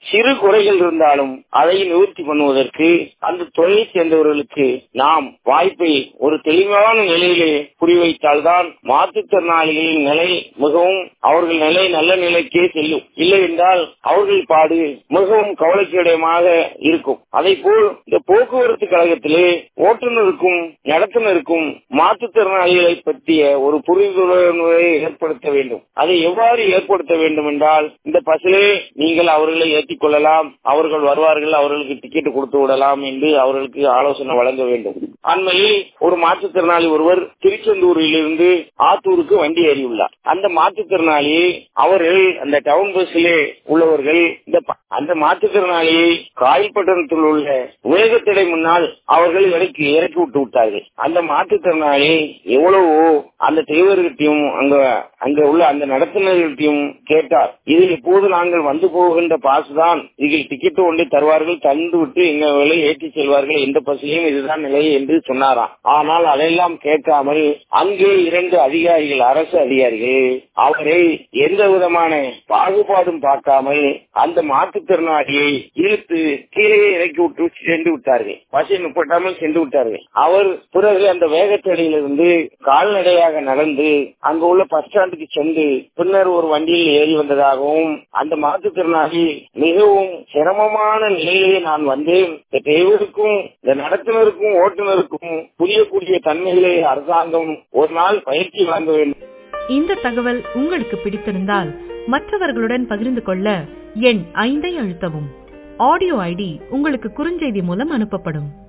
சிறு குறைகள் இருந்தாலும் அதை நிவர்த்தி பண்ணுவதற்கு அந்த தொழிலை சேர்ந்தவர்களுக்கு நாம் வாய்ப்பை ஒரு தெளிவான நிலையிலே குறிவைத்தால்தான் மாற்றுத்திறனாளிகளின் நிலை மிகவும் அவர்கள் நிலை நல்ல நிலைக்கே செல்லும் இல்லை என்றால் அவர்கள் பாடு மிகவும் கவலைக்கிடமாக இருக்கும் அதை போல் இந்த போக்குவரத்து கழகத்திலே ஓட்டுநருக்கும் நடத்துனருக்கும் மாற்றுத்திறனாளிகளை பற்றிய ஒரு புரிந்துணர்வை ஏற்படுத்த வேண்டும் அதை எவ்வாறு ஏற்படுத்த வேண்டும் என்றால் இந்த பஸ்ஸிலே நீங்கள் அவர்களை ஏற்றிக் கொள்ளலாம் அவர்கள் வருவார்கள் அவர்களுக்கு டிக்கெட் கொடுத்து விடலாம் என்று அவர்களுக்கு ஆலோசனை வழங்க வேண்டும் அண்மையில் ஒரு மாற்றுத்திறனாளி ஒருவர் திருச்செந்தூரில் இருந்து ஆத்தூருக்கு வண்டி ஏறியுள்ளார் அந்த மாற்றுத்திறனாளியை அவர்கள் அந்த டவுன் பஸ்ஸிலே உள்ளவர்கள் இந்த அந்த மாற்றுத்திறனாளியை காயல்பட்டணத்தில் உள்ள வேகத்தடை முன்னால் அவர்கள் இறக்கி இறக்கி விட்டு விட்டார்கள் அந்த மாற்றுத்திறனாளி எவ்வளவோ அந்த டிரைவர்கிட்டையும் அங்க அங்க உள்ள அந்த நடத்துனர்கிட்டையும் கேட்டார் இது எப்போது நாங்கள் வந்து போகின்ற பாஸ் தான் இதில் டிக்கெட் ஒன்றை தருவார்கள் தந்து விட்டு எங்களை ஏற்றி செல்வார்கள் எந்த பஸ்லையும் இதுதான் நிலை என்று சொன்னாராம் ஆனால் அதையெல்லாம் கேட்காமல் அங்கே இரண்டு அதிகாரிகள் அரசு அதிகாரிகள் அவரை எந்த விதமான பாகுபாடும் பார்க்காமல் அந்த மாற்றுத்திறனாளியை இழுத்து கீழே இறக்கி விட்டு சென்று விட்டார்கள் பஸ்ஸை நுப்பட்டாமல் சென்று விட்டார்கள் அவர் பிறகு அந்த வேகத்தடியிலிருந்து கால்நடையாக நடந்து அங்கு உள்ள பஸ் ஸ்டாண்டுக்கு சென்று பின்னர் ஒரு வண்டியில் ஏறி வந்ததாகவும் அந்த மாற்றுத்திறனாளி மிகவும் சிரமமான நிலையிலே நான் வந்தேன் இந்த டிரைவருக்கும் இந்த நடத்துனருக்கும் ஓட்டுநருக்கும் புரியக்கூடிய தன்மைகளை அரசாங்கம் ஒரு நாள் பயிற்சி வழங்க வேண்டும் இந்த தகவல் உங்களுக்கு பிடித்திருந்தால் மற்றவர்களுடன் பகிர்ந்து கொள்ள எண் ஐந்தை அழுத்தவும் ஆடியோ ஐடி உங்களுக்கு குறுஞ்செய்தி மூலம் அனுப்பப்படும்